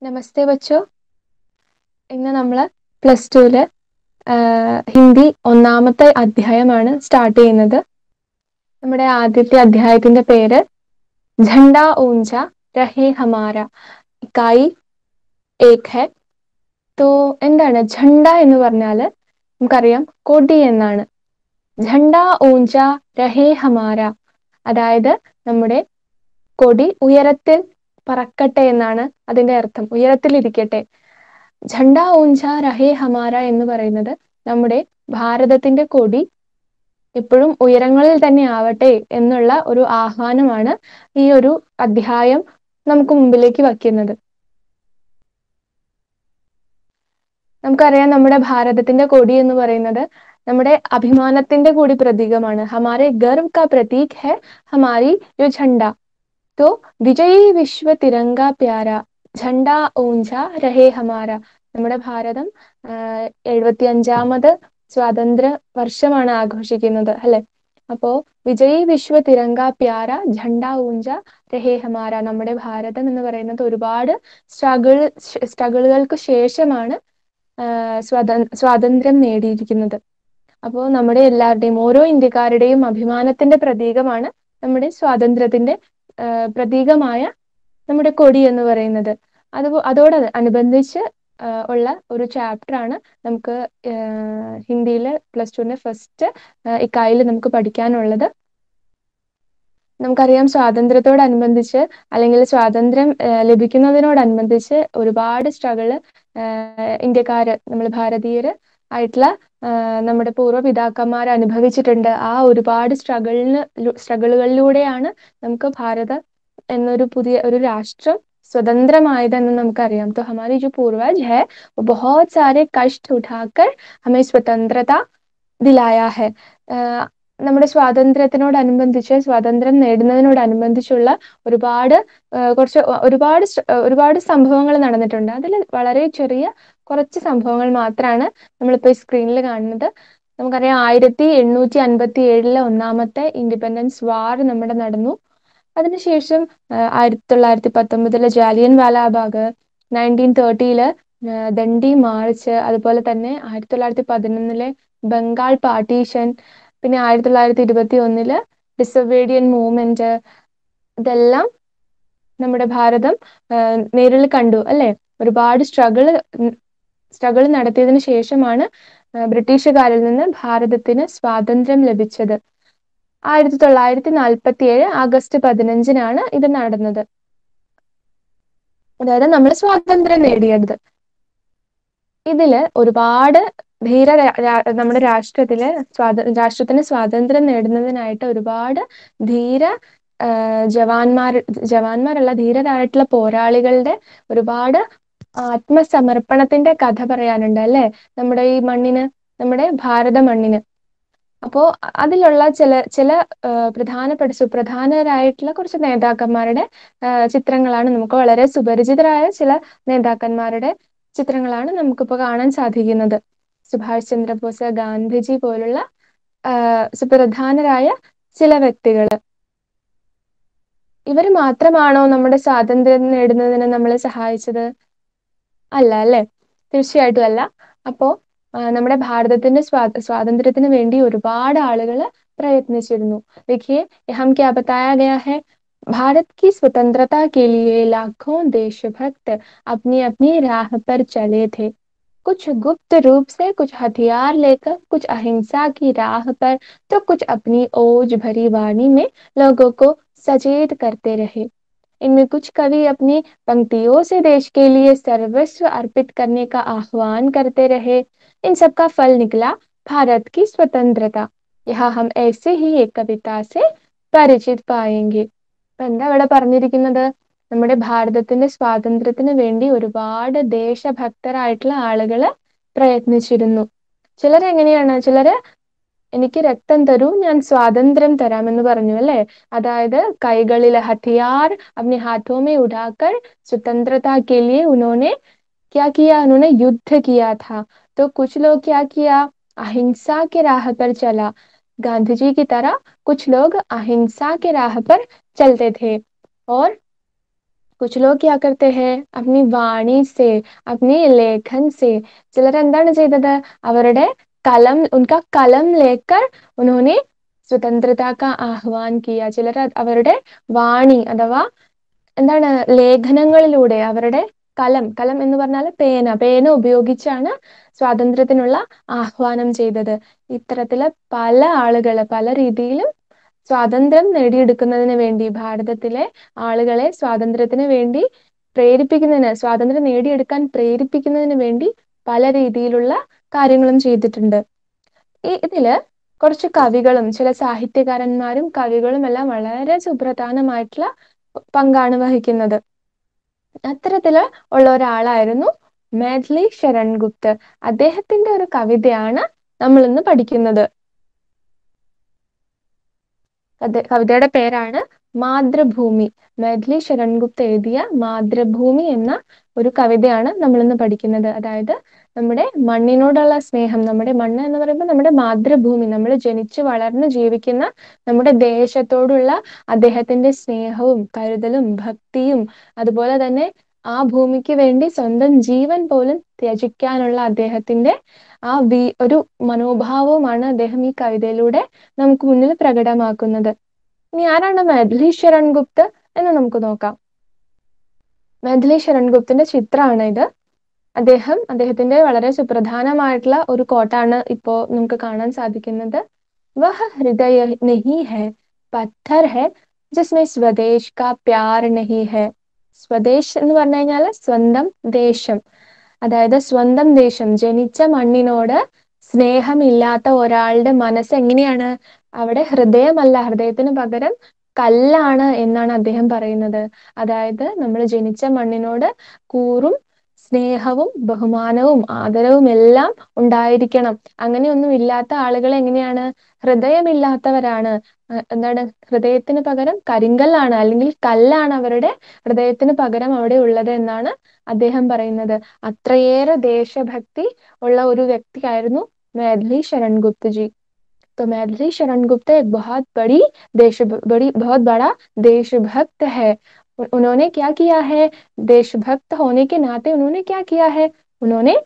നമസ്തേ ബച്ചോ ഇന്ന് നമ്മള് പ്ലസ് ടുവില് ഹിന്ദി ഒന്നാമത്തെ അധ്യായമാണ് സ്റ്റാർട്ട് ചെയ്യുന്നത് നമ്മുടെ ആദ്യത്തെ അധ്യായത്തിന്റെ പേര് ഝണ്ട ഊഞ്ച രഹേ ഹമാര ഇക്കായി ഏക് ഹെ തോ എന്താണ് ഝണ്ട എന്ന് പറഞ്ഞാല് നമുക്കറിയാം കൊടി എന്നാണ് ഝണ്ട ഊഞ്ച രഹേ ഹമാര അതായത് നമ്മുടെ കൊടി ഉയരത്തിൽ പറക്കട്ടെ എന്നാണ് അതിന്റെ അർത്ഥം ഉയരത്തിലിരിക്കട്ടെ ഝണ്ട ഊഞ്ച രഹേ ഹമാര എന്ന് പറയുന്നത് നമ്മുടെ ഭാരതത്തിന്റെ കൊടി എപ്പോഴും ഉയരങ്ങളിൽ തന്നെ ആവട്ടെ എന്നുള്ള ഒരു ആഹ്വാനമാണ് ഈ ഒരു അധ്യായം നമുക്ക് മുമ്പിലേക്ക് വയ്ക്കുന്നത് നമുക്കറിയാം നമ്മുടെ ഭാരതത്തിന്റെ കൊടി എന്ന് പറയുന്നത് നമ്മുടെ അഭിമാനത്തിന്റെ കൂടി പ്രതീകമാണ് ഹമാരെ ഗർവ് കാ പ്രതീക് ഹെ ഹമാരി യോ ഝണ്ട तो വിജയ് വിശ്വ തിരങ്ക പ്യാര ഝണ്ട ഊഞ്ച രഹേ ഹമാര നമ്മുടെ ഭാരതം എഴുപത്തി അഞ്ചാമത് സ്വാതന്ത്ര്യ വർഷമാണ് ആഘോഷിക്കുന്നത് അല്ലെ അപ്പോ വിജയ് വിശ്വ തിരങ്ക പ്യാര ഝണ്ട ഊഞ്ച രഹേ ഹമാര നമ്മുടെ ഭാരതം എന്ന് പറയുന്നത് ഒരുപാട് സ്ട്രഗിൾ സ്ട്രഗിളുകൾക്ക് ശേഷമാണ് സ്വാത സ്വാതന്ത്ര്യം നേടിയിരിക്കുന്നത് അപ്പോൾ നമ്മുടെ എല്ലാവരുടെയും ഓരോ ഇന്ത്യക്കാരുടെയും അഭിമാനത്തിന്റെ പ്രതീകമാണ് നമ്മുടെ സ്വാതന്ത്ര്യത്തിന്റെ പ്രതീകമായ നമ്മുടെ കൊടി എന്ന് പറയുന്നത് അത് അതോട് അനുബന്ധിച്ച് ഉള്ള ഒരു ചാപ്റ്റർ ആണ് നമുക്ക് ഹിന്ദിയിൽ പ്ലസ് ടുവിന്റെ ഫസ്റ്റ് ഇക്കായിൽ നമുക്ക് പഠിക്കാനുള്ളത് നമുക്കറിയാം സ്വാതന്ത്ര്യത്തോടനുബന്ധിച്ച് അല്ലെങ്കിൽ സ്വാതന്ത്ര്യം ലഭിക്കുന്നതിനോടനുബന്ധിച്ച് ഒരുപാട് സ്ട്രഗിള് ഇന്ത്യക്കാര് നമ്മൾ ഭാരതീയര് ആയിട്ടുള്ള നമ്മുടെ പൂർവ്വപിതാക്കന്മാർ അനുഭവിച്ചിട്ടുണ്ട് ആ ഒരുപാട് സ്ട്രഗിളിന് സ്ട്രഗിളുകളിലൂടെയാണ് നമുക്ക് ഭാരത എന്നൊരു പുതിയ ഒരു രാഷ്ട്രം സ്വതന്ത്രമായതെന്ന് നമുക്കറിയാം तो हमारी जो पूर्वज है वो बहुत सारे कष्ट उठाकर हमें स्वतंत्रता दिलाया है നമ്മുടെ സ്വാതന്ത്ര്യത്തിനോടനുബന്ധിച്ച് സ്വാതന്ത്ര്യം നേടുന്നതിനോടനുബന്ധിച്ചുള്ള ഒരുപാട് കുറച്ച് ഒരുപാട് ഒരുപാട് സംഭവങ്ങൾ നടന്നിട്ടുണ്ട് അതിൽ വളരെ ചെറിയ കുറച്ച് സംഭവങ്ങൾ മാത്രമാണ് നമ്മളിപ്പോൾ ഈ സ്ക്രീനിൽ കാണുന്നത് നമുക്കറിയാം ആയിരത്തി എണ്ണൂറ്റി അൻപത്തി ഏഴിലെ ഒന്നാമത്തെ ഇൻഡിപെൻഡൻസ് വാർ നമ്മുടെ നടന്നു അതിനുശേഷം ആയിരത്തി തൊള്ളായിരത്തി പത്തൊമ്പതിലെ ജാലിയൻ വാലാബാഗ് നയൻറ്റീൻ തേർട്ടിയില് ദണ്ഡി മാർച്ച് അതുപോലെ തന്നെ ആയിരത്തി തൊള്ളായിരത്തി പതിനൊന്നിലെ ബംഗാൾ പാർട്ടീഷൻ പിന്നെ ആയിരത്തി തൊള്ളായിരത്തി ഇരുപത്തി ഒന്നില് ഡിസവേഡിയൻ മൂവ്മെന്റ് ഇതെല്ലാം നമ്മുടെ ഭാരതം നേരിൽ കണ്ടു അല്ലെ ഒരുപാട് സ്ട്രഗിൾ സ്ട്രഗിൾ നടത്തിയതിനു ശേഷമാണ് ബ്രിട്ടീഷുകാരിൽ നിന്ന് ഭാരതത്തിന് സ്വാതന്ത്ര്യം ലഭിച്ചത് ആയിരത്തി തൊള്ളായിരത്തി നാൽപ്പത്തി ഏഴ് ആഗസ്റ്റ് പതിനഞ്ചിനാണ് ഇത് നടന്നത് അതായത് നമ്മൾ സ്വാതന്ത്ര്യം നേടിയത് ഇതില് ഒരുപാട് ധീര നമ്മുടെ രാഷ്ട്രത്തില് സ്വാത രാഷ്ട്രത്തിന് സ്വാതന്ത്ര്യം നേടുന്നതിനായിട്ട് ഒരുപാട് ധീര ജവാന്മാർ ജവാന്മാരല്ല ധീരരായിട്ടുള്ള പോരാളികളുടെ ഒരുപാട് ആത്മസമർപ്പണത്തിന്റെ കഥ പറയാനുണ്ട് അല്ലെ നമ്മുടെ ഈ മണ്ണിന് നമ്മുടെ ഭാരത മണ്ണിന് അപ്പോ അതിലുള്ള ചില ചില പ്രധാനപ്പെട്ട സുപ്രധാനരായിട്ടുള്ള കുറച്ച് നേതാക്കന്മാരുടെ ചിത്രങ്ങളാണ് നമുക്ക് വളരെ സുപരിചിതരായ ചില നേതാക്കന്മാരുടെ ചിത്രങ്ങളാണ് നമുക്കിപ്പോൾ കാണാൻ സാധിക്കുന്നത് സുഭാഷ് ചന്ദ്രബോസ് ഗാന്ധിജി പോലുള്ള സുപ്രധാനരായ ചില വ്യക്തികള് ഇവർ മാത്രമാണോ നമ്മുടെ സ്വാതന്ത്ര്യം നേടുന്നതിന് നമ്മളെ സഹായിച്ചത് അല്ല അല്ലെ തീർച്ചയായിട്ടും അല്ല അപ്പോ നമ്മുടെ ഭാരതത്തിന്റെ സ്വാ സ്വാതന്ത്ര്യത്തിന് വേണ്ടി ഒരുപാട് ആളുകൾ പ്രയത്നിച്ചിരുന്നു देखिए हम क्या बताया गया है भारत की स्वतंत्रता के लिए लाखों देशभक्त अपनी अपनी राह पर चले थे कुछ गुप्त रूप से कुछ हथियार लेकर कुछ अहिंसा की राह पर तो कुछ अपनी ओज भरी वाणी में लोगों को सचेत करते रहे इनमें कुछ कवि अपनी पंक्तियों से देश के लिए सर्वस्व अर्पित करने का आह्वान करते रहे इन सब का फल निकला भारत की स्वतंत्रता यहाँ हम ऐसे ही एक कविता से പരിചിത് പായെങ്കിൽ അപ്പൊ എന്താ ഇവിടെ പറഞ്ഞിരിക്കുന്നത് നമ്മുടെ ഭാരതത്തിന്റെ സ്വാതന്ത്ര്യത്തിന് വേണ്ടി ഒരുപാട് ദേശഭക്തരായിട്ടുള്ള ആളുകള് പ്രയത്നിച്ചിരുന്നു ചിലർ എങ്ങനെയാണ് ചിലര് എനിക്ക് രക്തം തരൂ ഞാൻ സ്വാതന്ത്ര്യം തരാമെന്ന് പറഞ്ഞു അല്ലെ അതായത് കൈകളിൽ ഹथियार अपने हाथों में उठाकर स्वतंत्रता के लिए उन्होंने क्या किया उन्होंने युद्ध किया था तो कुछ लोग क्या किया अहिंसा के राह पर चला गांधी जी की तरह कुछ लोग अहिंसा के राह पर चलते थे और കുച്ച് ലോഗ് ക്യാ കർത്തെ ഹെ അപ്നി വാണി സെ അപ്നി ലേഖൻ സെ ചിലർ എന്താണ് ചെയ്തത് അവരുടെ കലം ഉൻക കലം ലേക്കർ ഉൻഹോനെ സ്വതന്ത്രത കാ ആഹ്വാൻ കിയ ചിലർ അവരുടെ വാണി അഥവാ എന്താണ് ലേഖനങ്ങളിലൂടെ അവരുടെ കലം കലം എന്ന് പറഞ്ഞാല് പേന പേന ഉപയോഗിച്ചാണ് സ്വാതന്ത്ര്യത്തിനുള്ള ആഹ്വാനം ചെയ്തത് ഇത്തരത്തില് പല ആളുകള് പല രീതിയിലും സ്വാതന്ത്ര്യം നേടിയെടുക്കുന്നതിന് വേണ്ടി ഭാരതത്തിലെ ആളുകളെ സ്വാതന്ത്ര്യത്തിന് വേണ്ടി പ്രേരിപ്പിക്കുന്നതിന് സ്വാതന്ത്ര്യം നേടിയെടുക്കാൻ പ്രേരിപ്പിക്കുന്നതിന് വേണ്ടി പല രീതിയിലുള്ള കാര്യങ്ങളും ചെയ്തിട്ടുണ്ട് ഈ ഇതില് കുറച്ച് കവികളും ചില സാഹിത്യകാരന്മാരും കവികളും എല്ലാം വളരെ സുപ്രധാനമായിട്ടുള്ള പങ്കാണ് വഹിക്കുന്നത് അത്തരത്തില് ഉള്ള ഒരാളായിരുന്നു മേധലി ശരൺ ഗുപ്ത് അദ്ദേഹത്തിന്റെ ഒരു കവിതയാണ് നമ്മൾ ഇന്ന് പഠിക്കുന്നത് അത് കവിതയുടെ പേരാണ് മാതൃഭൂമി മേധലി ശരൺ ഗുപ്ത് എഴുതിയ മാതൃഭൂമി എന്ന ഒരു കവിതയാണ് നമ്മൾ ഇന്ന് പഠിക്കുന്നത് അതായത് നമ്മുടെ മണ്ണിനോടുള്ള സ്നേഹം നമ്മുടെ മണ്ണ് എന്ന് പറയുമ്പോൾ നമ്മുടെ മാതൃഭൂമി നമ്മൾ ജനിച്ചു വളർന്ന് ജീവിക്കുന്ന നമ്മുടെ ദേശത്തോടുള്ള അദ്ദേഹത്തിന്റെ സ്നേഹവും കരുതലും ഭക്തിയും അതുപോലെ തന്നെ ആ ഭൂമിക്ക് വേണ്ടി സ്വന്തം ജീവൻ പോലും ത്യജിക്കാനുള്ള അദ്ദേഹത്തിന്റെ ആ വി ഒരു മനോഭാവവുമാണ് അദ്ദേഹം ഈ കവിതയിലൂടെ നമുക്ക് മുന്നിൽ പ്രകടമാക്കുന്നത് ഇനി ആരാണ് മേധലി ശരൺ ഗുപ്ത് എന്ന് നമുക്ക് നോക്കാം മേധലി ശരൺ ഗുപ്തിന്റെ ചിത്രമാണ് ഇത് അദ്ദേഹം അദ്ദേഹത്തിന്റെ വളരെ സുപ്രധാനമായിട്ടുള്ള ഒരു കോട്ടാണ് ഇപ്പോ നമുക്ക് കാണാൻ സാധിക്കുന്നത് വഹ ഹൃദയ നഹി ഹെ പത്ഥർ ഹെ ജിസ്മെ സ്വദേശ് കാ പ്യാർ നഹി ഹെ സ്വദേശ് എന്ന് പറഞ്ഞു കഴിഞ്ഞാൽ സ്വന്തം ദേശം അതായത് സ്വന്തം ദേശം ജനിച്ച മണ്ണിനോട് സ്നേഹമില്ലാത്ത ഒരാളുടെ മനസ്സ് എങ്ങനെയാണ് അവിടെ ഹൃദയമല്ല ഹൃദയത്തിന് പകരം കല്ലാണ് എന്നാണ് അദ്ദേഹം പറയുന്നത് അതായത് നമ്മൾ ജനിച്ച മണ്ണിനോട് കൂറും സ്നേഹവും ബഹുമാനവും ആദരവും എല്ലാം ഉണ്ടായിരിക്കണം അങ്ങനെയൊന്നും ഇല്ലാത്ത ആളുകൾ എങ്ങനെയാണ് ഹൃദയമില്ലാത്തവരാണ് എന്താണ് ഹൃദയത്തിന് പകരം കരിങ്കല്ലാണ് അല്ലെങ്കിൽ കല്ലാണ് അവരുടെ ഹൃദയത്തിന് പകരം അവിടെ ഉള്ളത് എന്നാണ് അദ്ദേഹം പറയുന്നത് അത്രയേറെ ദേശഭക്തി ഉള്ള ഒരു വ്യക്തിയായിരുന്നു मैथिली शरण गुप्त जी तो मैथिली शरण गुप्त एक बहुत बड़ी देश बड़ी बहुत बड़ा देशभक्त है उन्होंने क्या किया है देशभक्त होने के नाते उन्होंने क्या किया है उन्होंने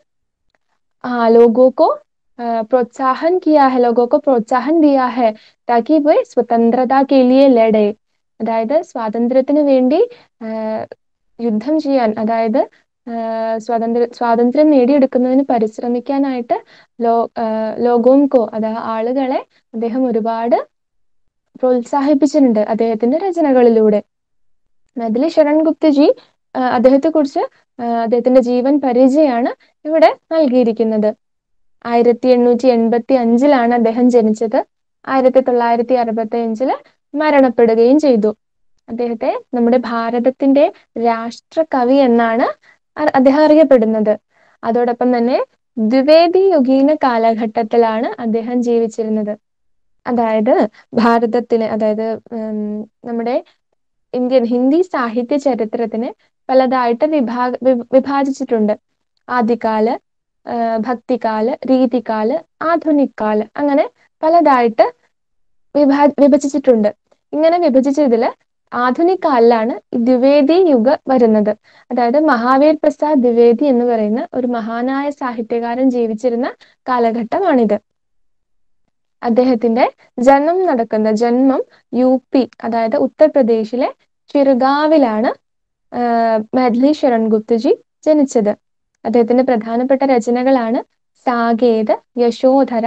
आ, लोगों को प्रोत्साहन किया है लोगों को प्रोत्साहन दिया है ताकि वे स्वतंत्रता के लिए लड़े അതായത് സ്വാതന്ത്ര്യത്തിന് വേണ്ടി യുദ്ധം ചെയ്യാൻ അതായത് സ്വാതന്ത്ര്യ സ്വാതന്ത്ര്യം നേടിയെടുക്കുന്നതിന് പരിശ്രമിക്കാനായിട്ട് ലോ ലോകോംകോ അതായത് ആളുകളെ അദ്ദേഹം ഒരുപാട് പ്രോത്സാഹിപ്പിച്ചിട്ടുണ്ട് അദ്ദേഹത്തിന്റെ രചനകളിലൂടെ അതിൽ ശരൺ ഗുപ്തജി അദ്ദേഹത്തെ കുറിച്ച് അദ്ദേഹത്തിന്റെ ജീവൻ പരിചയാണ് ഇവിടെ നൽകിയിരിക്കുന്നത് ആയിരത്തി എണ്ണൂറ്റി എൺപത്തി അഞ്ചിലാണ് അദ്ദേഹം ജനിച്ചത് ആയിരത്തി തൊള്ളായിരത്തി അറുപത്തി അഞ്ചില് മരണപ്പെടുകയും ചെയ്തു അദ്ദേഹത്തെ നമ്മുടെ ഭാരതത്തിന്റെ രാഷ്ട്രകവി എന്നാണ് അദ്ദേഹം അറിയപ്പെടുന്നത് അതോടൊപ്പം തന്നെ ദ്വിവേദി യുഗീന കാലഘട്ടത്തിലാണ് അദ്ദേഹം ജീവിച്ചിരുന്നത് അതായത് ഭാരതത്തിന് അതായത് നമ്മുടെ ഇന്ത്യൻ ഹിന്ദി സാഹിത്യ ചരിത്രത്തിന് പലതായിട്ട് വിഭാഗ വിഭാജിച്ചിട്ടുണ്ട് ആദ്യകാല് ഭക്തികാല് രീതികാല് ആധുനിക് കാല് അങ്ങനെ പലതായിട്ട് വിഭാ വിഭജിച്ചിട്ടുണ്ട് ഇങ്ങനെ വിഭജിച്ചതില് ആധുനിക് കാലിലാണ് ദ്വിവേദി യുഗ വരുന്നത് അതായത് മഹാവീർ പ്രസാദ് ദ്വിവേദി എന്ന് പറയുന്ന ഒരു മഹാനായ സാഹിത്യകാരൻ ജീവിച്ചിരുന്ന കാലഘട്ടമാണിത് അദ്ദേഹത്തിന്റെ ജന്മം നടക്കുന്ന ജന്മം യു പി അതായത് ഉത്തർപ്രദേശിലെ ചിറുഗാവിലാണ് മദ്ലി ശരൺ ഗുപ്തജി ജനിച്ചത് അദ്ദേഹത്തിന്റെ പ്രധാനപ്പെട്ട രചനകളാണ് സാകേത് യശോധര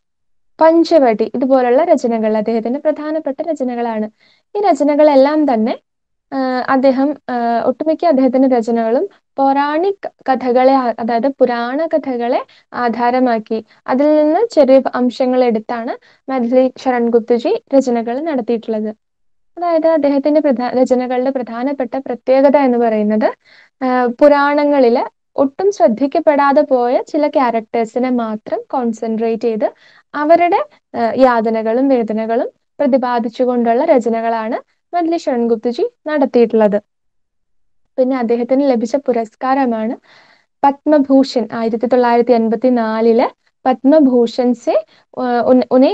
പഞ്ചവടി ഇതുപോലുള്ള രചനകൾ അദ്ദേഹത്തിന്റെ പ്രധാനപ്പെട്ട രചനകളാണ് ഈ രചനകളെല്ലാം തന്നെ അദ്ദേഹം ഒട്ടുമിക്ക അദ്ദേഹത്തിന്റെ രചനകളും പൗരാണിക് കഥകളെ അതായത് പുരാണ കഥകളെ ആധാരമാക്കി അതിൽ നിന്ന് ചെറിയ അംശങ്ങൾ എടുത്താണ് മദ്ലി ശരൺ ഗുപ്തജി രചനകൾ നടത്തിയിട്ടുള്ളത് അതായത് അദ്ദേഹത്തിന്റെ പ്രധാ രചനകളുടെ പ്രധാനപ്പെട്ട പ്രത്യേകത എന്ന് പറയുന്നത് പുരാണങ്ങളില് ഒട്ടും ശ്രദ്ധിക്കപ്പെടാതെ പോയ ചില ക്യാരക്ടേഴ്സിനെ മാത്രം കോൺസെൻട്രേറ്റ് ചെയ്ത് അവരുടെ യാതനകളും വേദനകളും പ്രതിപാദിച്ചുകൊണ്ടുള്ള രചനകളാണ് മദ്ലി ശരൺ ഗുപ്തജി നടത്തിയിട്ടുള്ളത് പിന്നെ അദ്ദേഹത്തിന് ലഭിച്ച പുരസ്കാരമാണ് പത്മഭൂഷൺ ആയിരത്തി തൊള്ളായിരത്തി എൺപത്തി നാലില് പത്മഭൂഷൺ സെ ഉനെ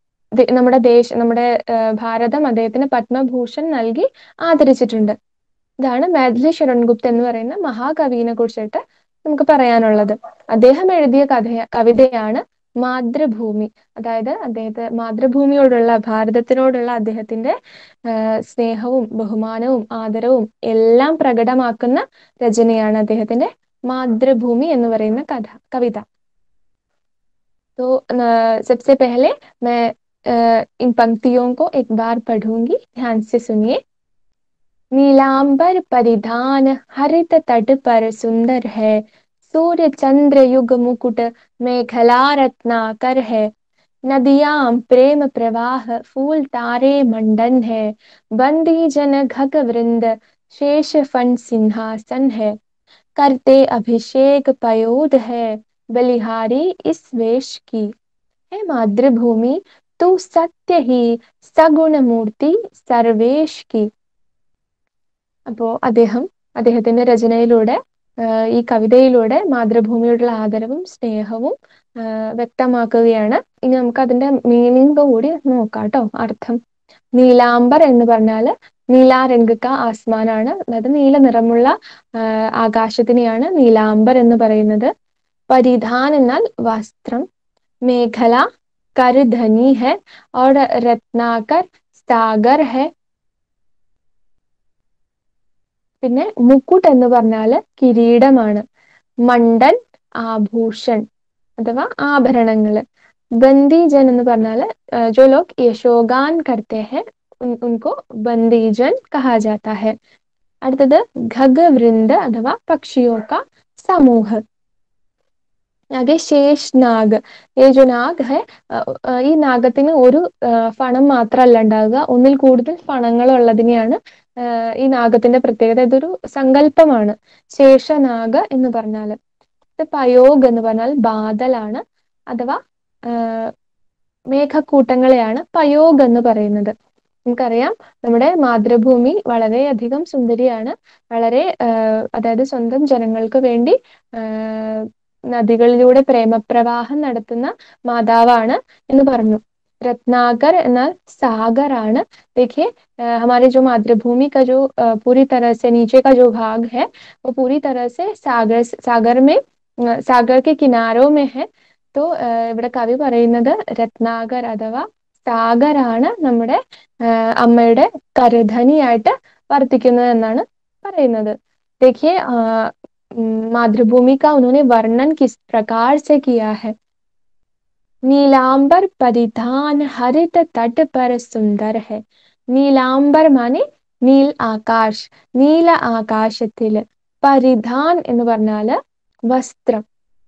നമ്മുടെ ദേശ നമ്മുടെ ഭാരതം അദ്ദേഹത്തിന് പത്മഭൂഷൺ നൽകി ആദരിച്ചിട്ടുണ്ട് ഇതാണ് മാഡ്ലി ശരൺ ഗുപ്ത എന്ന് പറയുന്ന മഹാകവിനെ കുറിച്ചിട്ട് നമുക്ക് പറയാനുള്ളത് അദ്ദേഹം എഴുതിയ കഥ കവിതയാണ് മാതൃഭൂമി അതായത് അദ്ദേഹത്തെ മാതൃഭൂമിയോടുള്ള ഭാരതത്തിനോടുള്ള അദ്ദേഹത്തിന്റെ സ്നേഹവും ബഹുമാനവും ആദരവും എല്ലാം പ്രകടമാക്കുന്ന രചനയാണ് അദ്ദേഹത്തിന്റെ മാതൃഭൂമി എന്ന് പറയുന്ന കഥ കവിത तो सबसे पहले मैं इन पंक्तियों को एक बार पढ़ूंगी ध्यान से सुनिए नीलांबर परिधान हरित तट पर सुंदर है सूर्य चंद्र युग मुकुट मेखला रत्नाकर है नदियां प्रेम प्रवाह फूल तारे मंडन है बंदी जन घग वृंद शेष फन सिंहासन है करते अभिषेक पयोध है बलिहारी इस वेश की है मातृभूमि तू सत्य ही सगुण मूर्ति സർവേഷ് കി അപ്പോ അദ്ദേഹം അദ്ദേഹത്തിന്റെ രചനയിലൂടെ ഈ കവിതയിലൂടെ മാതൃഭൂമിയോടുള്ള ആദരവും സ്നേഹവും വ്യക്തമാക്കുകയാണ് ഇനി നമുക്ക് അതിന്റെ മീനിങ് കൂടി നോക്കാം കേട്ടോ അർത്ഥം നീലാംബർ എന്ന് പറഞ്ഞാൽ നീലാരംഗക്ക ആസ്മാനാണ് അതായത് നീല നിറമുള്ള ആകാശത്തിനെയാണ് നീലാംബർ എന്ന് പറയുന്നത് പരിധാൻ എന്നാൽ വസ്ത്രം മേഖല करधनी है और रत्नाकर സാഗർ ഹെ പിന്നെ മുക്കുട്ട് എന്ന് പറഞ്ഞാല് കിരീടമാണ് മണ്ടൻ ആഭൂഷൺ അഥവാ ആഭരണങ്ങള് ബന്ദിജൻ എന്ന് പറഞ്ഞാല് ജോ ലോക് യശോഗാൻ കർത്തെ ഹെ ഉൻകോ ബന്ദിജൻ കഹാ ജാത്ത ഹെ അടുത്തത് ഖഗവൃന്ദ അഥവാ പക്ഷിയോ കാ സമൂഹ് ആകെ ശേഷ് നാഗ് ഏ ജോ നാഗ് ഹെ ഈ നാഗത്തിന് ഒരു ഫണം മാത്രമല്ല ഉണ്ടാവുക ഒന്നിൽ കൂടുതൽ ഫണങ്ങൾ ഉള്ളതിനെയാണ് ഈ നാഗത്തിന്റെ പ്രത്യേകത ഇതൊരു സങ്കല്പമാണ് ശേഷനാഗ് എന്ന് പറഞ്ഞാല് ഇത് പയോഗ് എന്ന് പറഞ്ഞാൽ ബാദലാണ് അഥവാ മേഘക്കൂട്ടങ്ങളെയാണ് പയോഗ് എന്ന് പറയുന്നത് നമുക്കറിയാം നമ്മുടെ മാതൃഭൂമി വളരെയധികം സുന്ദരിയാണ് വളരെ അതായത് സ്വന്തം ജനങ്ങൾക്ക് വേണ്ടി നദികളിലൂടെ പ്രേമപ്രവാഹം നടത്തുന്ന മാതാവാണ് എന്ന് പറഞ്ഞു रत्नाकर എന്നാൽ सागर ആണ് देखिए हमारे जो मातृभूमि का जो पूरी तरह से नीचे का जो भाग है वो पूरी तरह से सागर सागर में सागर के किनारों में है तो ഇവിടെ കവി പറയുന്നത് രത്നാകർ അഥവാ സാഗറാണ് നമ്മുടെ അമ്മയുടെ കരുധനിയായിട്ട് വർത്തിക്കുന്നത് എന്നാണ് പറയുന്നത് देखिए मातृभूमि का उन्होंने वर्णन किस प्रकार से किया है नीलांबर परिधान हरित तट पर सुंदर है നീലാംബർ മാനെ നീൽ ആകാശ് നീല ആകാശത്തില് പരിധാൻ എന്ന് പറഞ്ഞാല് വസ്ത്രം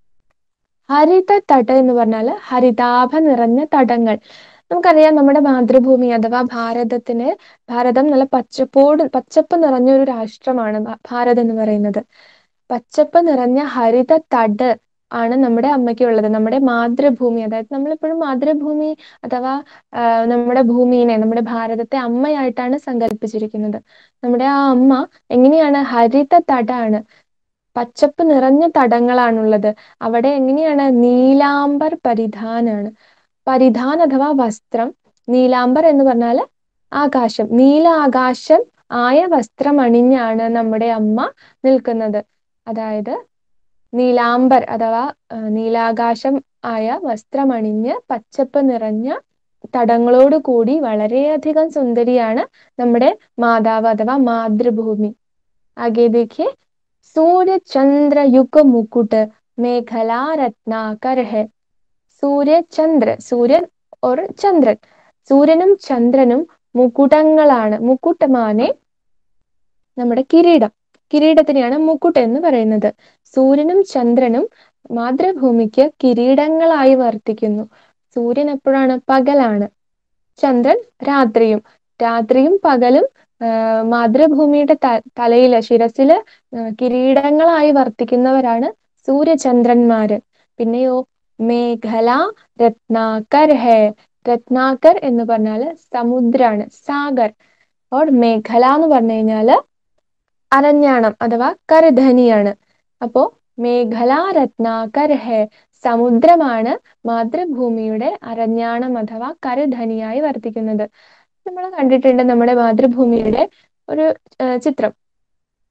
ഹരിത തട എന്ന് പറഞ്ഞാല് ഹരിതാഭ നിറഞ്ഞ തടങ്ങൾ നമുക്കറിയാം നമ്മുടെ മാതൃഭൂമി അഥവാ ഭാരതത്തിന് ഭാരതം നല്ല പച്ചപ്പോട് പച്ചപ്പ് നിറഞ്ഞ ഒരു രാഷ്ട്രമാണ് ഭാരതം എന്ന് പറയുന്നത് പച്ചപ്പ് നിറഞ്ഞ ഹരിത തട് ആണ് നമ്മുടെ അമ്മയ്ക്കുള്ളത് നമ്മുടെ മാതൃഭൂമി അതായത് നമ്മളിപ്പോഴും മാതൃഭൂമി അഥവാ നമ്മുടെ ഭൂമിനെ നമ്മുടെ ഭാരതത്തെ അമ്മയായിട്ടാണ് സങ്കല്പിച്ചിരിക്കുന്നത് നമ്മുടെ ആ അമ്മ എങ്ങനെയാണ് ഹരിത തടാണ് പച്ചപ്പ് നിറഞ്ഞ തടങ്ങളാണുള്ളത് അവിടെ എങ്ങനെയാണ് നീലാംബർ പരിധാനാണ് പരിധാൻ അഥവാ വസ്ത്രം നീലാംബർ എന്ന് പറഞ്ഞാൽ ആകാശം നീല ആകാശം ആയ വസ്ത്രം അണിഞ്ഞാണ് നമ്മുടെ അമ്മ നിൽക്കുന്നത് അതായത് നീലാംബർ അഥവാ നീലാകാശം ആയ വസ്ത്രമണിഞ്ഞ് പച്ചപ്പ് നിറഞ്ഞ തടങ്ങളോട് കൂടി വളരെയധികം സുന്ദരിയാണ് നമ്മുടെ മാതാവ് അഥവാ മാതൃഭൂമി ആകെ देखिए सूर्य चंद्र युग मुकुट मेखला रत्नाकर है സൂര്യ ചന്ദ്ര സൂര്യൻ ഒരു ചന്ദ്രൻ സൂര്യനും ചന്ദ്രനും മുകുടങ്ങളാണ് മുക്കുട്ടമാനെ നമ്മുടെ കിരീടം കിരീടത്തിനെയാണ് മുക്കുട്ട് എന്ന് പറയുന്നത് സൂര്യനും ചന്ദ്രനും മാതൃഭൂമിക്ക് കിരീടങ്ങളായി വർത്തിക്കുന്നു സൂര്യൻ എപ്പോഴാണ് പകലാണ് ചന്ദ്രൻ രാത്രിയും രാത്രിയും പകലും മാതൃഭൂമിയുടെ ത തലയില് ശിരസില് കിരീടങ്ങളായി വർത്തിക്കുന്നവരാണ് സൂര്യചന്ദ്രന്മാര് പിന്നെയോ മേഖല രത്നാകർ ഹേ രത്നാകർ എന്ന് പറഞ്ഞാല് സമുദ്രാണ് സാഗർ ഓർ മേഖല എന്ന് പറഞ്ഞു കഴിഞ്ഞാല് അരഞ്ഞാണം അഥവാ കരുധനിയാണ് അപ്പോ മേഖല രത്നാകർ ഹേ സമുദ്രമാണ് മാതൃഭൂമിയുടെ അരഞ്ഞാണം അഥവാ കരുധനിയായി വർത്തിക്കുന്നത് നമ്മൾ കണ്ടിട്ടുണ്ട് നമ്മുടെ മാതൃഭൂമിയുടെ ഒരു ചിത്രം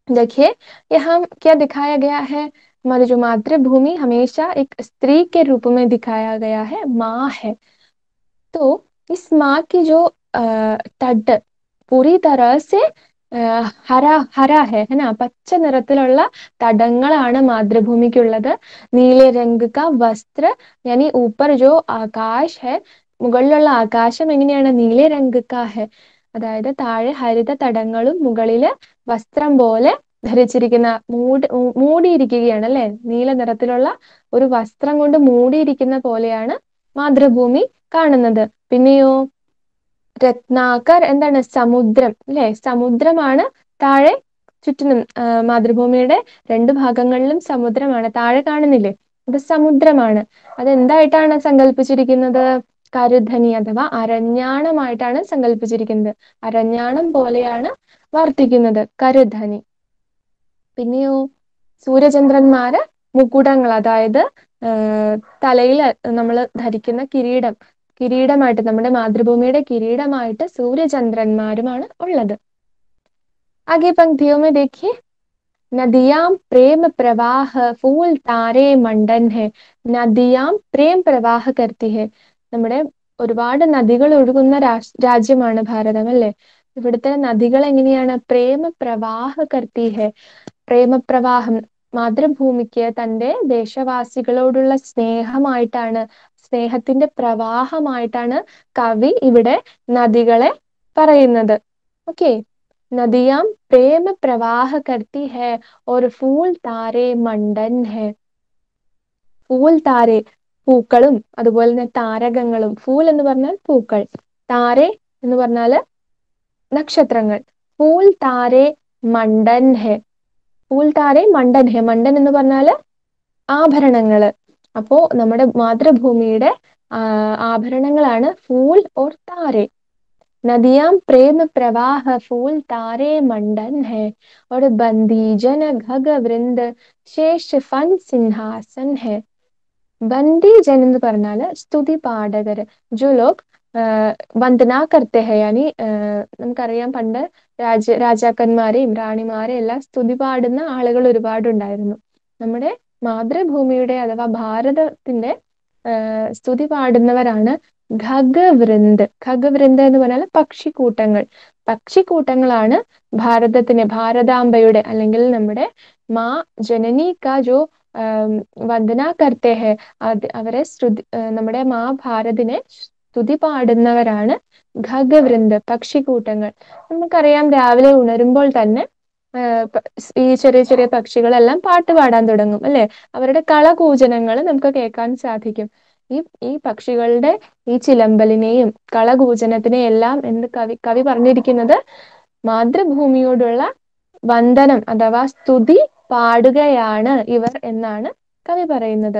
देखिए यहाँ क्या दिखाया गया है हमारी जो मातृभूमि हमेशा एक स्त्री के रूप में दिखाया गया है माँ है तो इस माँ की जो अ, തട് पूरी तरह से ആ, ഹര ഹര है है ना പച്ച നിറത്തിലുള്ള തടങ്ങളാണ് മാതൃഭൂമിക്കുള്ളത് നീലെ രംഗ് കാ വസ്ത്ര यानी ऊपर जो ആകാശ് है മുകളിലുള്ള ആകാശം എങ്ങനെയാണ് നീലെ രംഗ് കാ है അതായത് താഴെ ഹരിത തടങ്ങളും മുകളില് വസ്ത്രം പോലെ ധരിച്ചിരിക്കുന്ന മൂടി മൂ- മൂടിയിരിക്കുകയാണ് അല്ലെ നീല നിറത്തിലുള്ള ഒരു വസ്ത്രം കൊണ്ട് മൂടിയിരിക്കുന്ന പോലെയാണ് മാതൃഭൂമി കാണുന്നത് പിന്നെയോ രത്നാകർ എന്താണ് സമുദ്രം അല്ലെ സമുദ്രമാണ് താഴെ ചുറ്റിനും ആ, മാതൃഭൂമിയുടെ രണ്ട് ഭാഗങ്ങളിലും സമുദ്രമാണ് താഴെ കാണുന്നില്ലേ അത് സമുദ്രമാണ് അതെന്തായിട്ടാണ് സങ്കല്പിച്ചിരിക്കുന്നത് കരുധനി അഥവാ അരഞ്ഞാണമായിട്ടാണ് സങ്കല്പിച്ചിരിക്കുന്നത് അരഞ്ഞാണം പോലെയാണ് വർത്തിക്കുന്നത് കരുധനി പിന്നെയോ സൂര്യചന്ദ്രന്മാര് മുകുടങ്ങൾ അതായത് തലയിൽ നമ്മൾ ധരിക്കുന്ന കിരീടം കിരീടമായിട്ട് നമ്മുടെ മാതൃഭൂമിയുടെ കിരീടമായിട്ട് സൂര്യചന്ദ്രന്മാരുമാണ് ഉള്ളത് आगे पंक्तियों में देखिए नदियां प्रेम प्रवाह फूल तारे मंडन है നദിയാം പ്രേം പ്രവാഹ करती है നമ്മുടെ ഒരുപാട് നദികൾ ഒഴുകുന്ന രാഷ് രാജ്യമാണ് ഭാരതം അല്ലെ ഇവിടുത്തെ നദികൾ എങ്ങനെയാണ് പ്രേമ പ്രവാഹ करती है പ്രേമപ്രവാഹം മാതൃഭൂമിക്ക് തന്റെ ദേശവാസികളോടുള്ള സ്നേഹമായിട്ടാണ് സ്നേഹത്തിന്റെ പ്രവാഹമായിട്ടാണ് കവി ഇവിടെ നദികളെ പറയുന്നത് ഓക്കെ നദിയാം പ്രേമ പ്രവാഹ करती है और फूल तारे मंडन है ഫൂൽ താരെ പൂക്കളും അതുപോലെ തന്നെ താരകങ്ങളും ഫൂൽ എന്ന് പറഞ്ഞാൽ പൂക്കൾ താരെ എന്ന് പറഞ്ഞാല് നക്ഷത്രങ്ങൾ ഫൂൽ താരെ മണ്ടൻ ഹെ ഫൂൽ താരെ മണ്ടൻ ഹെ മണ്ടൻ എന്ന് പറഞ്ഞാല് ആഭരണങ്ങള് അപ്പോ നമ്മുടെ മാതൃഭൂമിയുടെ ആ, ആഭരണങ്ങളാണ് ഫൂൽ ഓർ താരെ നദിയാം പ്രേമ പ്രവാഹ ഫൂൽ താരെ മണ്ടൻ ഹെ और बंदी जन घग वृंद ശേഷ ഫൻ സിംഹാസൻ ഹെ ബന്ദി ജൻ എന്ന് പറഞ്ഞാല് സ്തുതി പാഠകര് ജോ ലോക് ആഹ് വന്ദന കർത്തെ ഹെ യാനി ആഹ് നമുക്കറിയാം പണ്ട് രാജ രാജാക്കന്മാരെയും റാണിമാരെയും എല്ലാം സ്തുതി പാടുന്ന ആളുകൾ ഒരുപാടുണ്ടായിരുന്നു നമ്മുടെ മാതൃഭൂമിയുടെ അഥവാ ഭാരതത്തിന്റെ ആഹ് സ്തുതി പാടുന്നവരാണ് ഖഗവൃന്ദ് ഖഗവൃന്ദ എന്ന് പറഞ്ഞാൽ പക്ഷിക്കൂട്ടങ്ങൾ പക്ഷിക്കൂട്ടങ്ങളാണ് ഭാരതത്തിന് ഭാരതാംബയുടെ അല്ലെങ്കിൽ നമ്മുടെ മാ ജനനി കാ ജോ ആം, വന്ദന കർത്തെ ഹെ അത് അവരെ സ്തുതി ഏഹ് നമ്മുടെ മാ ഭാരതിനെ സ്തുതി പാടുന്നവരാണ് ഖഗവൃന്ദ പക്ഷിക്കൂട്ടങ്ങൾ നമുക്കറിയാം രാവിലെ ഉണരുമ്പോൾ തന്നെ ആഹ് പ- ഈ ചെറിയ ചെറിയ പക്ഷികളെല്ലാം പാട്ട് പാടാൻ തുടങ്ങും അല്ലെ അവരുടെ കളകൂജനങ്ങൾ നമുക്ക് കേൾക്കാൻ സാധിക്കും ഈ ഈ പക്ഷികളുടെ ഈ ചിലമ്പലിനെയും കളകൂജനത്തിനെയും എല്ലാം എന്ന് കവി കവി പറഞ്ഞിരിക്കുന്നത് മാതൃഭൂമിയോടുള്ള വന്ദനം അഥവാ സ്തുതി പാടുകയാണ് ഇവർ എന്നാണ് കവി പറയുന്നത്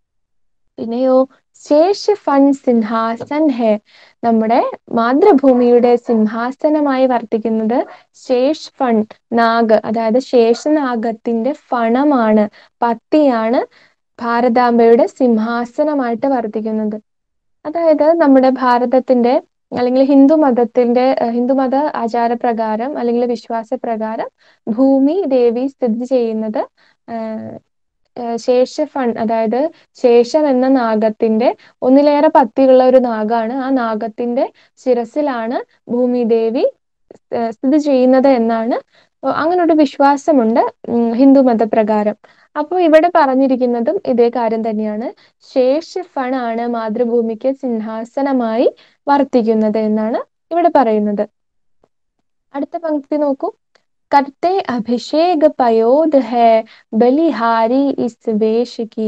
പിന്നെയോ ശേഷ ഫൺ സിംഹാസൻ ഹെ നമ്മുടെ മാതൃഭൂമിയുടെ സിംഹാസനമായി വർത്തിക്കുന്നത് ശേഷ് ഫൺ നാഗ് അതായത് ശേഷനാഗത്തിന്റെ ഫണമാണ് പത്തിയാണ് ഭാരതാംബയുടെ സിംഹാസനമായിട്ട് വർത്തിക്കുന്നത് അതായത് നമ്മുടെ ഭാരതത്തിന്റെ അല്ലെങ്കിൽ ഹിന്ദു മതത്തിന്റെ ഏഹ് ഹിന്ദുമത ആചാരപ്രകാരം അല്ലെങ്കിൽ വിശ്വാസപ്രകാരം ഭൂമി ദേവി സ്ഥിതി ചെയ്യുന്നത് ആഹ് ഏഹ് ശേഷഫൺ അതായത് ശേഷം എന്ന നാഗത്തിന്റെ ഒന്നിലേറെ പത്തിയുള്ള ഒരു നാഗാണ് ആ നാഗത്തിന്റെ ശിരസിലാണ് ഭൂമി ദേവി ഏഹ് സ്ഥിതി ചെയ്യുന്നത് എന്നാണ് അങ്ങനെ ഒരു വിശ്വാസമുണ്ട് ഉം ഹിന്ദു മതപ്രകാരം അപ്പോൾ ഇവിടെ പറഞ്ഞിരിക്കുന്നതും ഇതേ കാര്യം തന്നെയാണ് ശേഷഫൺ ആണ് മാതൃഭൂമിക്ക് സിംഹാസനമായി വർത്തിക്കുന്നത് എന്നാണ് ഇവിടെ പറയുന്നത് അടുത്ത പങ്ക്തി നോക്കൂ करते अभिषेक पयोद है बलिहारी इस वेश की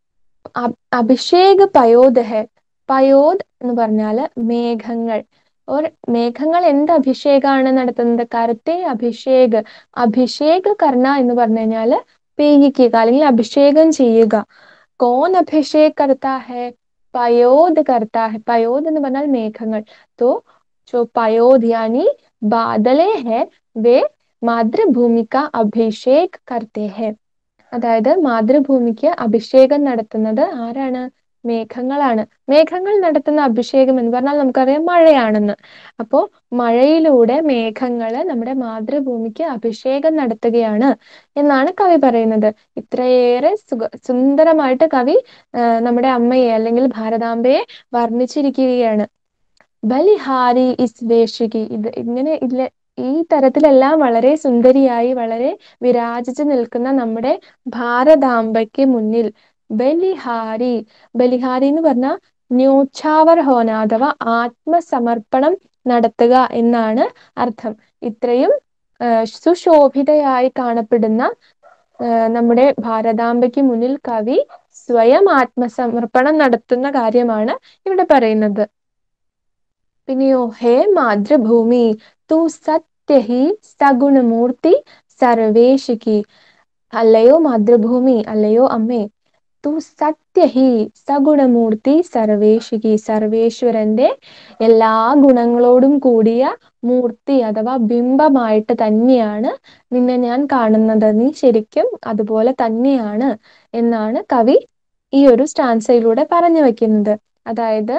അ- അഭിഷേക് പയോദ് ഹെ പയോദ് എന്ന് പറഞ്ഞാല് മേഘങ്ങൾ ഓർ മേഘങ്ങൾ എന്ത് അഭിഷേകമാണ് നടത്തുന്നത് കർത്തെ അഭിഷേക് അഭിഷേക് കർണ എന്ന് പറഞ്ഞു കഴിഞ്ഞാല് പെയ്യിക്കുക അല്ലെങ്കിൽ അഭിഷേകം ചെയ്യുക കോൺ അഭിഷേക് കർത്താ ഹെ പയോദ് കർത്താ ഹെ പയോദ് എന്ന് പറഞ്ഞാൽ മേഘങ്ങൾ തോ जो पयोद यानी बादले है वे മാതൃഭൂമി കാ അഭിഷേക് കർത്തെ ഹെ അതായത് മാതൃഭൂമിക്ക് അഭിഷേകം നടത്തുന്നത് ആരാണ് മേഘങ്ങളാണ് മേഘങ്ങൾ നടത്തുന്ന അഭിഷേകം എന്ന് പറഞ്ഞാൽ നമുക്കറിയാം മഴയാണെന്ന് അപ്പോ മഴയിലൂടെ മേഘങ്ങള് നമ്മുടെ മാതൃഭൂമിക്ക് അഭിഷേകം നടത്തുകയാണ് എന്നാണ് കവി പറയുന്നത് ഇത്രയേറെ സുഖ സുന്ദരമായിട്ട് കവി ഏഹ് നമ്മുടെ അമ്മയെ അല്ലെങ്കിൽ ഭാരതാംബയെ വർണ്ണിച്ചിരിക്കുകയാണ് ബലിഹാരി ഇസ് വേഷികി ഇത് ഇങ്ങനെ ഇല്ല ഈ തരത്തിലെല്ലാം വളരെ സുന്ദരിയായി വളരെ വിരാജിച്ചു നിൽക്കുന്ന നമ്മുടെ ഭാരതാംബയ്ക്ക് മുന്നിൽ ബലിഹാരി ബലിഹാരി എന്ന് പറഞ്ഞാൽ ന്യോച്ചാവർ ഹോന അഥവാ ആത്മസമർപ്പണം നടത്തുക എന്നാണ് അർത്ഥം ഇത്രയും ഏഹ് സുശോഭിതയായി കാണപ്പെടുന്ന ഏഹ് നമ്മുടെ ഭാരതാംബയ്ക്ക് മുന്നിൽ കവി സ്വയം ആത്മസമർപ്പണം നടത്തുന്ന കാര്യമാണ് ഇവിടെ പറയുന്നത് പിന്നെയോ ഹേ മാതൃഭൂമി തു സത്യഹി സഗുണമൂർത്തി സർവേഷിക്ക് അല്ലയോ മാതൃഭൂമി അല്ലയോ അമ്മേ തു സത്യഹി സഗുണമൂർത്തി സർവേഷിക്ക് സർവേശ്വരന്റെ എല്ലാ ഗുണങ്ങളോടും കൂടിയ മൂർത്തി അഥവാ ബിംബമായിട്ട് തന്നെയാണ് നിന്നെ ഞാൻ കാണുന്നത് നീ ശരിക്കും അതുപോലെ തന്നെയാണ് എന്നാണ് കവി ഈ ഒരു സ്റ്റാൻസയിലൂടെ പറഞ്ഞു വെക്കുന്നത് അതായത്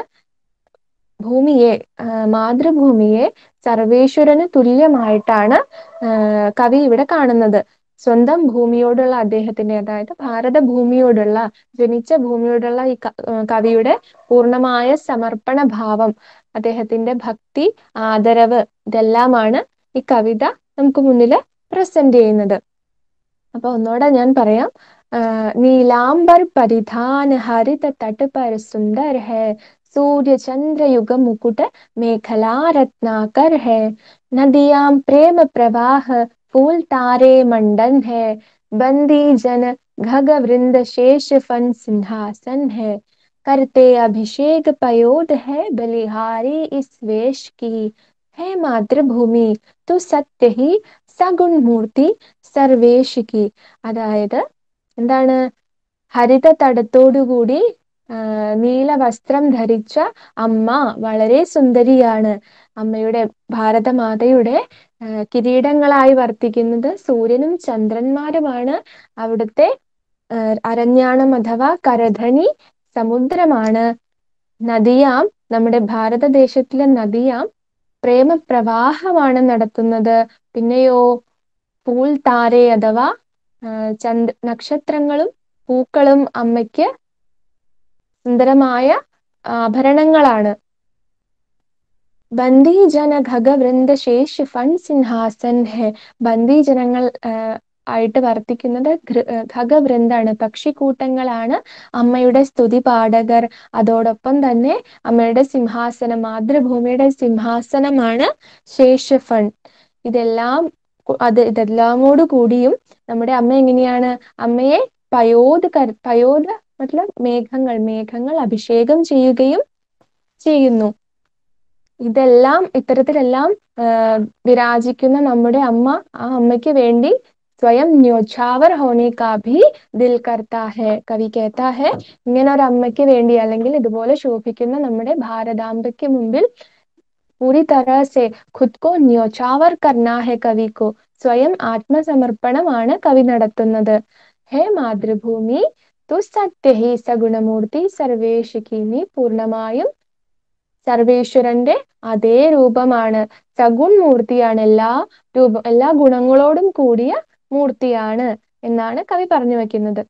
ഭൂമിയെ മാതൃഭൂമിയെ സർവേശ്വരന് തുല്യമായിട്ടാണ് കവി ഇവിടെ കാണുന്നത് സ്വന്തം ഭൂമിയോടുള്ള അദ്ദേഹത്തിന്റെ അതായത് ഭാരത ഭൂമിയോടുള്ള ജനിച്ച ഭൂമിയോടുള്ള ഈ കവിയുടെ പൂർണമായ സമർപ്പണ ഭാവം അദ്ദേഹത്തിന്റെ ഭക്തി ആദരവ് ഇതെല്ലാമാണ് ഈ കവിത നമുക്ക് മുന്നിൽ പ്രസന്റ് ചെയ്യുന്നത് അപ്പൊ ഒന്നോടെ ഞാൻ പറയാം നീലാംബർ പരിധാൻ ഹരിത തട്ട് പർ സുന്ദർ ഹേ सूर्य चंद्र युग मुकुट मेखला रत्नाकर है नदियां प्रेम प्रवाह फूल तारे मंडन है बंदी जन घग वृंद शेष फन सिंहासन है करते अभिषेक पयोद है बलिहारी इस वेश की है मातृभूमി തു സത്യ ഹി സഗുൺ മൂർത്തി സർവേഷിക്ക് അതായത് എന്താണ് ഹരിത തടത്തോടുകൂടി നീല വസ്ത്രം ധരിച്ച അമ്മ വളരെ സുന്ദരിയാണ് അമ്മയുടെ ഭാരതമാതയുടെ കിരീടങ്ങളായി വർത്തിക്കുന്നത് സൂര്യനും ചന്ദ്രന്മാരുമാണ് അവിടുത്തെ അരഞ്ഞാണം അഥവാ കരധനി സമുദ്രമാണ് നദിയാം നമ്മുടെ ഭാരതദേശത്തിലെ നദിയാം പ്രേമപ്രവാഹമാണ് നടത്തുന്നത് പിന്നെയോ പൂൾ താരെ അഥവാ ചന്ദ് നക്ഷത്രങ്ങളും പൂക്കളും അമ്മയ്ക്ക് സുന്ദരമായ ആഭരണങ്ങളാണ് ബന്ദി ജന ഖഗവൃന്ദ ശേഷ് ഫൺ സിംഹാസൻ ഹെ ബന്ദി ജനങ്ങൾ ആയിട്ട് വർത്തിക്കുന്നത് ഖഗവൃന്ദാണ് പക്ഷിക്കൂട്ടങ്ങളാണ് അമ്മയുടെ സ്തുതി പാഠകർ അതോടൊപ്പം തന്നെ അമ്മയുടെ സിംഹാസനം മാതൃഭൂമിയുടെ സിംഹാസനമാണ് ശേഷഫൺ ഇതെല്ലാം അത് ഇതെല്ലാമോട് കൂടിയും നമ്മുടെ അമ്മ എങ്ങനെയാണ് അമ്മയെ പയോത് കർ പയോത് മത്ലബ് മേഘങ്ങൾ മേഘങ്ങൾ അഭിഷേകം ചെയ്യുകയും ചെയ്യുന്നു ഇതെല്ലാം ഇത്തരത്തിലെല്ലാം വിരാജിക്കുന്ന നമ്മുടെ അമ്മ ആ അമ്മയ്ക്ക് വേണ്ടി സ്വയം ന്യോഛാവർ ഹോനെ കാ ഭി ദിൽ കർത്താ ഹെ കവി കേത്താ ഹെ ഇങ്ങനെ ഒരു അമ്മയ്ക്ക് വേണ്ടി അല്ലെങ്കിൽ ഇതുപോലെ ശോഭിക്കുന്ന നമ്മുടെ ഭാരതാംബയ്ക്ക് മുമ്പിൽ പൂരി തര സെ ഖുദ് കോ ന്യോഛാവർ കർണാ ഹെ കവി കോ സ്വയം ആത്മസമർപ്പണമാണ് കവി നടത്തുന്നത് ഹേ മാതൃഭൂമി തു സത്യഹി സഗുണമൂർത്തി സർവേഷിക്കിനി പൂർണ്ണമായും സർവേശ്വരന്റെ അതേ രൂപമാണ് സഗുൺ മൂർത്തിയാണ് എല്ലാ രൂപ എല്ലാ ഗുണങ്ങളോടും കൂടിയ മൂർത്തിയാണ് എന്നാണ് കവി പറഞ്ഞു വെക്കുന്നത്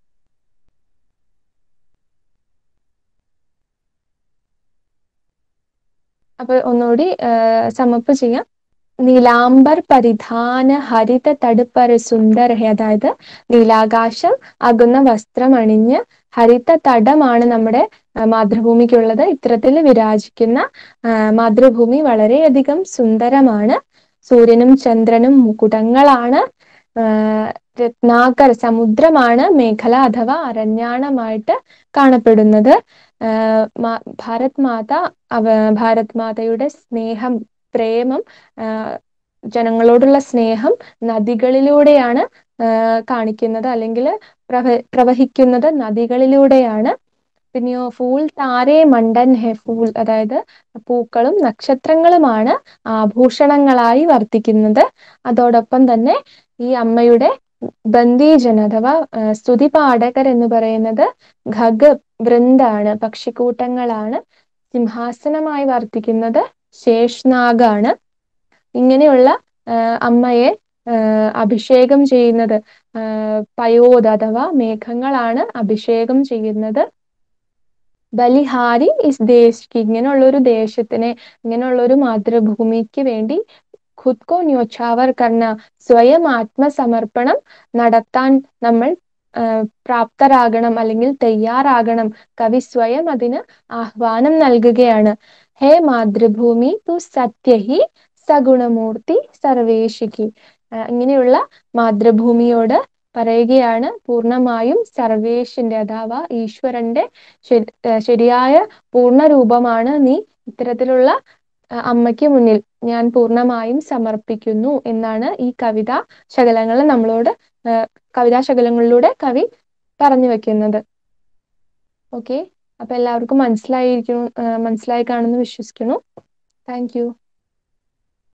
അപ്പൊ ഒന്നുകൂടി സമപ്പ് ചെയ്യാം നീലാംബർ പരിധാന ഹരിത തടുപ്പർ സുന്ദർ അതായത് നീലാകാശം ആകുന്ന വസ്ത്രം അണിഞ്ഞ് ഹരിത തടമാണ് നമ്മുടെ മാതൃഭൂമിക്കുള്ളത് ഇത്തരത്തിൽ വിരാജിക്കുന്ന മാതൃഭൂമി വളരെയധികം സുന്ദരമാണ് സൂര്യനും ചന്ദ്രനും മുകുടങ്ങളാണ് രത്നാകർ സമുദ്രമാണ് മേഖല അഥവാ അരഞ്ഞാണമായിട്ട് കാണപ്പെടുന്നത് ഭാരത് മാത ഭാരത് മാതയുടെ സ്നേഹം പ്രേമം ജനങ്ങളോടുള്ള സ്നേഹം നദികളിലൂടെയാണ് കാണിക്കുന്നത് അല്ലെങ്കിൽ പ്രവ പ്രവഹിക്കുന്നത് നദികളിലൂടെയാണ് പിന്നെയോ ഫൂൾ താരേ മണ്ടൻ ഹെ ഫൂൾ അതായത് പൂക്കളും നക്ഷത്രങ്ങളുമാണ് ആഭൂഷണങ്ങളായി വർത്തിക്കുന്നത് അതോടൊപ്പം തന്നെ ഈ അമ്മയുടെ ബന്ദീജൻ അഥവാ സ്തുതി പാഠകർ എന്ന് പറയുന്നത് ഖഗ് വൃന്ദാണ് പക്ഷിക്കൂട്ടങ്ങളാണ് സിംഹാസനമായി വർത്തിക്കുന്നത് ശേഷ്നാഗാണ് ഇങ്ങനെയുള്ള ആഹ് അമ്മയെ ആഹ് അഭിഷേകം ചെയ്യുന്നത് ആഹ് പയോദ് അഥവാ മേഘങ്ങളാണ് അഭിഷേകം ചെയ്യുന്നത് ബലിഹാരി ഇസ് ദേശ് ഇങ്ങനെയുള്ള ഒരു ദേശത്തിനെ ഇങ്ങനെയുള്ള ഒരു മാതൃഭൂമിക്ക് വേണ്ടി ഖുദ്കോ ന്യോഛാവർ കർന സ്വയം ആത്മസമർപ്പണം നടത്താൻ നമ്മൾ ഏഹ് പ്രാപ്തരാകണം അല്ലെങ്കിൽ തയ്യാറാകണം കവി സ്വയം അതിന് ആഹ്വാനം നൽകുകയാണ് ഹേ മാതൃഭൂമി തു സത്യഹി സഗുണമൂർത്തി സർവേഷിക്ക് ഇങ്ങനെയുള്ള മാതൃഭൂമിയോട് പറയുകയാണ് പൂർണമായും സർവേഷിന്റെ അഥവാ ഈശ്വരന്റെ ശരി ശരിയായ പൂർണ്ണരൂപമാണ് നീ ഇത്തരത്തിലുള്ള അമ്മയ്ക്ക് മുന്നിൽ ഞാൻ പൂർണമായും സമർപ്പിക്കുന്നു എന്നാണ് ഈ കവിത ശകലങ്ങൾ നമ്മളോട് കവിതാ ശകലങ്ങളിലൂടെ കവി പറഞ്ഞു വെക്കുന്നത് ഓക്കെ അപ്പൊ എല്ലാവർക്കും മനസ്സിലായിരിക്കുന്നു മനസ്സിലായി കാണുന്നു വിശ്വസിക്കുന്നു താങ്ക് യു